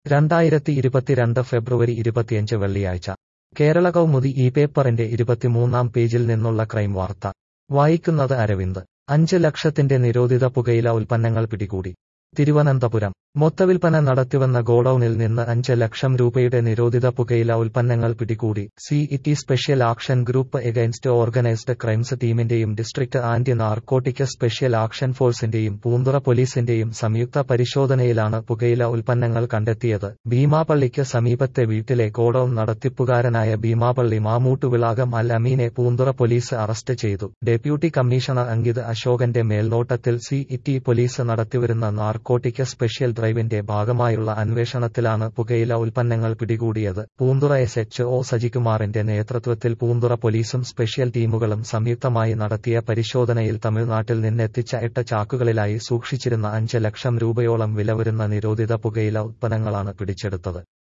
രണ്ടായിരത്തി ഇരുപത്തിരണ്ട് ഫെബ്രുവരി ഇരുപത്തിയഞ്ച് വെള്ളിയാഴ്ച കേരള കൗമുദി ഈ പേപ്പറിന്റെ ഇരുപത്തിമൂന്നാം പേജിൽ നിന്നുള്ള ക്രൈം വാർത്ത വായിക്കുന്നത് അരവിന്ദ് അഞ്ച് ലക്ഷത്തിന്റെ നിരോധിത പുകയില ഉൽപ്പന്നങ്ങൾ പിടികൂടി തിരുവനന്തപുരം മൊത്തവിൽപ്പന നടത്തിവന്ന ഗോഡൌണിൽ നിന്ന് അഞ്ച് ലക്ഷം രൂപയുടെ നിരോധിത പുകയില ഉൽപ്പന്നങ്ങൾ പിടികൂടി city special action group against organised crimes ടീമിന്റെയും district anti narcotic special action ഫോഴ്സിന്റെയും പൂന്തുറ പോലീസിന്റെയും സംയുക്ത പരിശോധനയിലാണ് പുകയില ഉൽപ്പന്നങ്ങൾ കണ്ടെത്തിയത് ഭീമാപള്ളിക്ക് സമീപത്തെ വീട്ടിലെ ഗോഡൌൺ നടത്തിപ്പുകാരനായ ഭീമാപള്ളി മാമൂട്ടുവിളാകം അൽ അമീനെ പൂന്തുറ പോലീസ് അറസ്റ്റ് ചെയ്തു ഡെപ്യൂട്ടി കമ്മീഷണർ അങ്കിത് അശോകന്റെ മേൽനോട്ടത്തിൽ സി ഇറ്റി പോലീസ് നടത്തിവരുന്ന നാർക്കോട്ടിക് സ്പെഷ്യൽ ഡ്രൈവിന്റെ ഭാഗമായുള്ള അന്വേഷണത്തിലാണ് പുകയില ഉൽപ്പന്നങ്ങൾ പിടികൂടിയത് പൂന്തുറ എസ് എച്ച് ഒ സജികുമാറിന്റെ നേതൃത്വത്തിൽ പൂന്തുറ പോലീസും സ്പെഷ്യൽ ടീമുകളും സംയുക്തമായി നടത്തിയ പരിശോധനയിൽ തമിഴ്നാട്ടിൽ നിന്നെത്തിച്ച എട്ട് ചാക്കുകളിലായി സൂക്ഷിച്ചിരുന്ന അഞ്ച് ലക്ഷം രൂപയോളം വില വരുന്ന നിരോധിത പുകയില ഉൽപ്പന്നങ്ങളാണ് പിടിച്ചെടുത്തത്